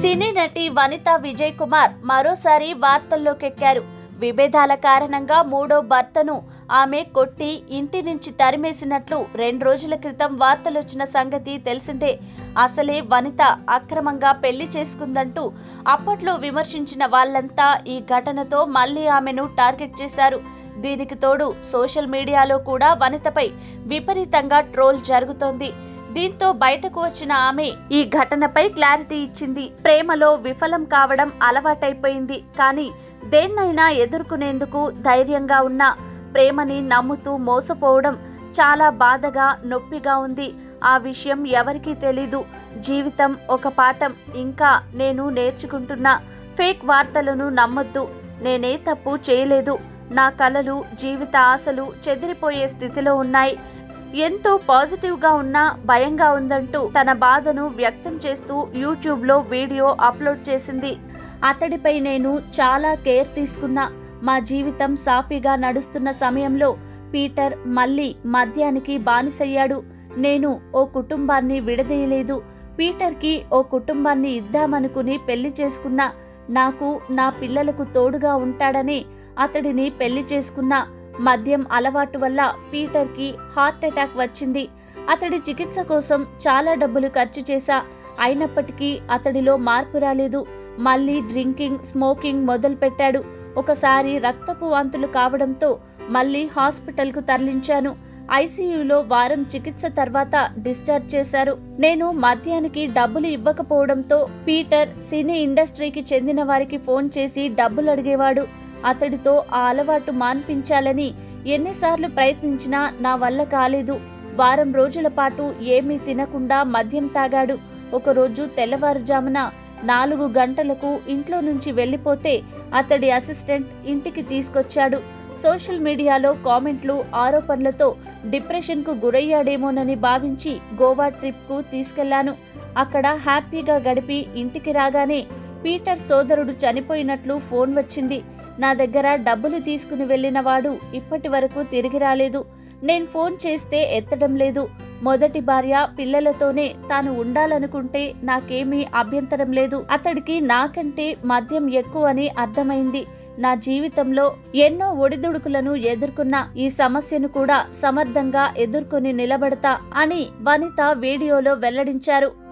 సినీ నటి వనిత విజయ్ కుమార్ మరోసారి వార్తల్లోకెక్కారు విభేదాల కారణంగా మూడో భర్తను ఆమె కొట్టి ఇంటి నుంచి తరిమేసినట్లు రెండు రోజుల క్రితం వార్తలొచ్చిన సంగతి తెలిసిందే అసలే వనిత అక్రమంగా పెళ్లి చేసుకుందంటూ అప్పట్లో విమర్శించిన వాళ్ళంతా ఈ ఘటనతో మళ్ళీ ఆమెను టార్గెట్ చేశారు దీనికి తోడు సోషల్ మీడియాలో కూడా వనితపై విపరీతంగా ట్రోల్ జరుగుతోంది దీంతో బయటకు వచ్చిన ఆమె ఈ ఘటనపై క్లారిటీ ఇచ్చింది ప్రేమలో విఫలం కావడం అలవాటైపోయింది కానీ దేన్నైనా ఎదుర్కొనేందుకు ధైర్యంగా ఉన్న ప్రేమని నమ్ముతూ మోసపోవడం చాలా బాధగా నొప్పిగా ఉంది ఆ విషయం ఎవరికీ తెలీదు జీవితం ఒక పాఠం ఇంకా నేను నేర్చుకుంటున్నా ఫేక్ వార్తలను నమ్మొద్దు నేనే తప్పు చేయలేదు నా కలలు జీవిత ఆశలు చెదిరిపోయే స్థితిలో ఉన్నాయి ఎంతో పాజిటివ్గా ఉన్నా భయంగా ఉందంటూ తన బాధను వ్యక్తం చేస్తూ యూట్యూబ్లో వీడియో అప్లోడ్ చేసింది అతడిపై నేను చాలా కేర్ తీసుకున్నా మా జీవితం సాఫీగా నడుస్తున్న సమయంలో పీటర్ మళ్ళీ మద్యానికి బానిసయ్యాడు నేను ఓ కుటుంబాన్ని విడదీయలేదు పీటర్కి ఓ కుటుంబాన్ని ఇద్దామనుకుని పెళ్లి చేసుకున్నా నాకు నా పిల్లలకు తోడుగా ఉంటాడని అతడిని పెళ్లి చేసుకున్నా మద్యం అలవాటు వల్ల పీటర్కి హార్ట్ అటాక్ వచ్చింది అతడి చికిత్స కోసం చాలా డబ్బులు ఖర్చు చేశా అయినప్పటికీ అతడిలో మార్పు రాలేదు మళ్ళీ డ్రింకింగ్ స్మోకింగ్ మొదలుపెట్టాడు ఒకసారి రక్తపు వాంతులు కావడంతో మళ్ళీ హాస్పిటల్కు తరలించాను ఐసీయూలో వారం చికిత్స తర్వాత డిశ్చార్జ్ చేశారు నేను మద్యానికి డబ్బులు ఇవ్వకపోవడంతో పీటర్ సినీ ఇండస్ట్రీకి చెందిన వారికి ఫోన్ చేసి డబ్బులు అడిగేవాడు అతడితో ఆ అలవాటు మాన్పించాలని ఎన్నిసార్లు ప్రయత్నించినా నా వల్ల కాలేదు వారం రోజుల పాటు ఏమీ తినకుండా మద్యం తాగాడు ఒకరోజు తెల్లవారుజామున నాలుగు గంటలకు ఇంట్లో నుంచి వెళ్ళిపోతే అతడి అసిస్టెంట్ ఇంటికి తీసుకొచ్చాడు సోషల్ మీడియాలో కామెంట్లు ఆరోపణలతో డిప్రెషన్కు గురయ్యాడేమోనని భావించి గోవా ట్రిప్కు తీసుకెళ్లాను అక్కడ హ్యాపీగా గడిపి ఇంటికి రాగానే పీటర్ సోదరుడు చనిపోయినట్లు ఫోన్ వచ్చింది నా దగ్గర డబ్బులు తీసుకుని వెళ్ళిన వాడు ఇప్పటి వరకు తిరిగి రాలేదు నేను ఫోన్ చేస్తే ఎత్తడం లేదు మొదటి భార్య పిల్లలతోనే తాను ఉండాలనుకుంటే నాకేమీ అభ్యంతరం లేదు అతడికి నాకంటే మద్యం ఎక్కువని అర్థమైంది నా జీవితంలో ఎన్నో ఒడిదుడుకులను ఎదుర్కొన్న ఈ సమస్యను కూడా సమర్థంగా ఎదుర్కొని నిలబడతా అని వనిత వీడియోలో వెల్లడించారు